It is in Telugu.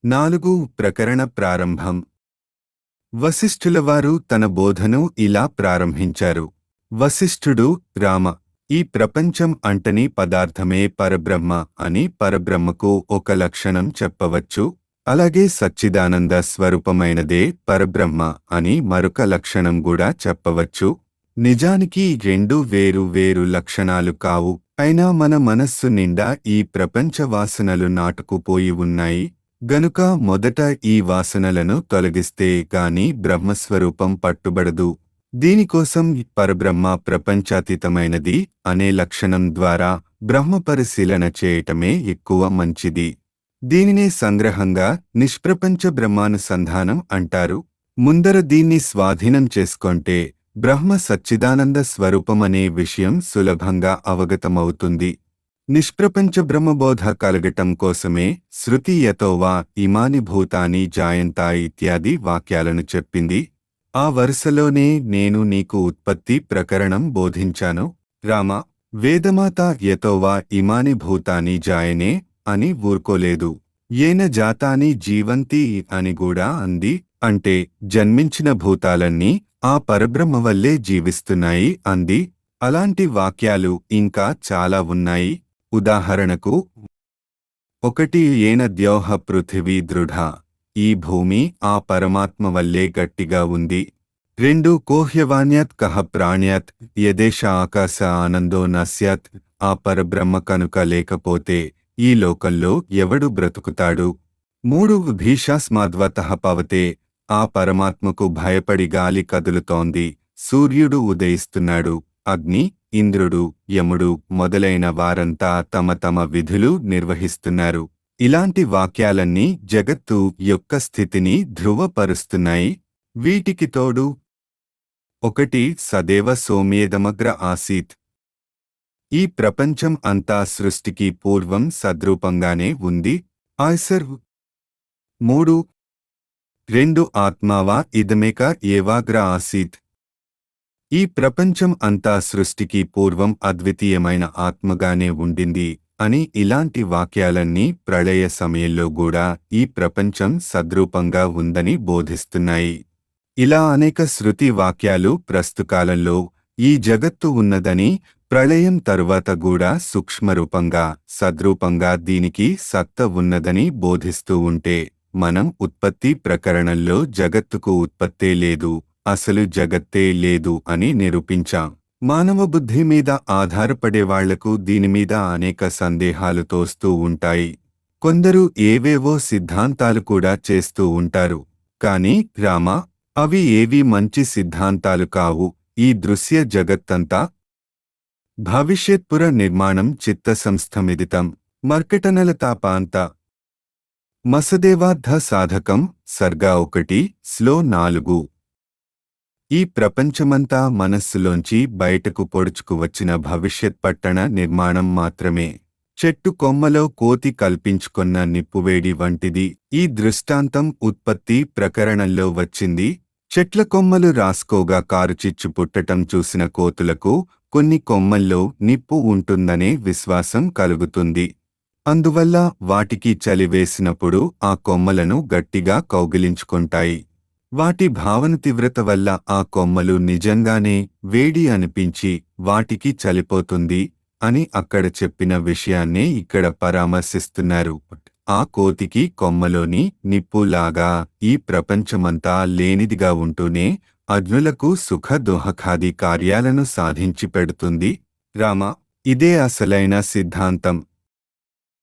నాలుగు ప్రకరణ ప్రారంభం వశిష్ఠులవారు తన బోధను ఇలా ప్రారంభించారు వశిష్ఠుడు రామ ఈ ప్రపంచం అంటని పదార్థమే పరబ్రహ్మ అని పరబ్రహ్మకు ఒక లక్షణం చెప్పవచ్చు అలాగే సచ్చిదానంద స్వరూపమైనదే పరబ్రహ్మ అని మరొక లక్షణం కూడా చెప్పవచ్చు నిజానికి ఈ రెండు వేరు వేరు లక్షణాలు కావు అయినా మన మనస్సు నిండా ఈ ప్రపంచ వాసనలు నాటుకుపోయి ఉన్నాయి గనుక మొదట ఈ వాసనలను తొలగిస్తే గాని బ్రహ్మస్వరూపం పట్టుబడదు దీనికోసం పరబ్రహ్మ ప్రపంచాతీతమైనది అనే లక్షణం ద్వారా బ్రహ్మ పరిశీలన చేయటమే ఎక్కువ మంచిది దీనినే సంగ్రహంగా నిష్ప్రపంచ బ్రహ్మానుసంధానం అంటారు ముందర దీన్ని స్వాధీనం చేసుకొంటే బ్రహ్మ సచ్చిదానంద స్వరూపమనే విషయం సులభంగా అవగతమవుతుంది నిష్ప్రపంచ బ్రహ్మబోధ కలగటం కోసమే శృతి యతోవా ఇమాని భూతాని జాయంతా ఇత్యాది వాక్యాలను చెప్పింది ఆ వరుసలోనే నేను నీకు ఉత్పత్తి ప్రకరణం బోధించాను రామ వేదమాత యతోవా ఇమాని భూతాని జాయనే అని ఊరుకోలేదు ఏన జాతాని జీవంతి అని కూడా అంది అంటే జన్మించిన భూతాలన్నీ ఆ పరబ్రహ్మ వల్లే జీవిస్తున్నాయి అంది అలాంటి వాక్యాలు ఇంకా చాలా ఉన్నాయి ఉదాహరణకు ఒకటి ఏన ద్యోహ పృథివీ దృఢ ఈ భూమి ఆ పరమాత్మ వల్లే గట్టిగా ఉంది రెండు కోహ్యవాన్యత్ కహ ప్రాణ్యత్ యదేశ ఆకాశ ఆనందో నస్యత్ ఆ పరబ్రహ్మ కనుక లేకపోతే ఈ లోకంలో ఎవడు బ్రతుకుతాడు మూడు భీషాస్మాద్వత పవతే ఆ పరమాత్మకు భయపడి గాలి కదులుతోంది సూర్యుడు ఉదయిస్తున్నాడు అగ్ని ఇంద్రుడు యముడు మొదలైన వారంతా తమ తమ విధులు నిర్వహిస్తున్నారు ఇలాంటి వాక్యాలన్నీ జగత్తు యొక్క స్థితిని ధృవపరుస్తున్నాయి వీటికి తోడు ఒకటి సదేవ సోమేదమగ్ర ఆసీత్ ఈ ప్రపంచం అంతా సృష్టికి పూర్వం సద్రూపంగానే ఉంది ఆయ్సర్ మూడు రెండు ఆత్మావా ఇదమేక ఏవాగ్ర ఆసీత్ ఈ ప్రపంచం అంతా సృష్టికి పూర్వం అద్వితీయమైన ఆత్మగానే ఉండింది అని ఇలాంటి వాక్యాలన్నీ ప్రళయ సమయంలో కూడా ఈ ప్రపంచం సద్రూపంగా ఉందని బోధిస్తున్నాయి ఇలా అనేక శృతి వాక్యాలు ప్రస్తుకాలంలో ఈ జగత్తు ఉన్నదని ప్రళయం తరువాత కూడా సూక్ష్మరూపంగా సద్రూపంగా దీనికి సత్త ఉన్నదని బోధిస్తూ ఉంటే మనం ఉత్పత్తి ప్రకరణంలో జగత్తుకు ఉత్పత్తే లేదు అసలు జగత్తే లేదు అని నిరూపించాం మానవ బుద్ధి మీద ఆధారపడే వాళ్లకు దీనిమీద అనేక సందేహాలు తోస్తూ ఉంటాయి కొందరు ఏవేవో సిద్ధాంతాలు కూడా చేస్తూ ఉంటారు కాని రామా అవి ఏవీ మంచి సిద్ధాంతాలు కావు ఈ దృశ్య జగత్తంతా భవిష్యత్పుర నిర్మాణం చిత్త సంస్థమిదితం మర్కటనల తాపాంత మసదేవార్థ సాధకం సర్గా ఒకటి స్లో నాలుగు ఈ ప్రపంచమంతా మనస్సులోంచి బయటకు పొడుచుకు వచ్చిన భవిష్యత్ పట్టణ నిర్మాణం మాత్రమే చెట్టు కొమ్మలో కోతి కల్పించుకొన్న నిప్పువేడి వంటిది ఈ దృష్టాంతం ఉత్పత్తి ప్రకరణంలో వచ్చింది చెట్ల కొమ్మలు రాసుకోగా కారుచిచ్చు పుట్టటం చూసిన కోతులకు కొన్ని కొమ్మల్లో నిప్పు ఉంటుందనే విశ్వాసం కలుగుతుంది అందువల్ల వాటికి చలివేసినప్పుడు ఆ కొమ్మలను గట్టిగా కౌగిలించుకుంటాయి వాటి భావన తీవ్రత వల్ల ఆ కొమ్మలు నిజంగానే వేడి అనిపించి వాటికి చలిపోతుంది అని అక్కడ చెప్పిన విషయాన్నే ఇక్కడ పరామర్శిస్తున్నారు ఆ కోతికి కొమ్మలోని నిప్పులాగా ఈ ప్రపంచమంతా లేనిదిగా ఉంటూనే అజ్ఞులకు సుఖ దోహకాది కార్యాలను సాధించి పెడుతుంది రామ ఇదే అసలైన సిద్ధాంతం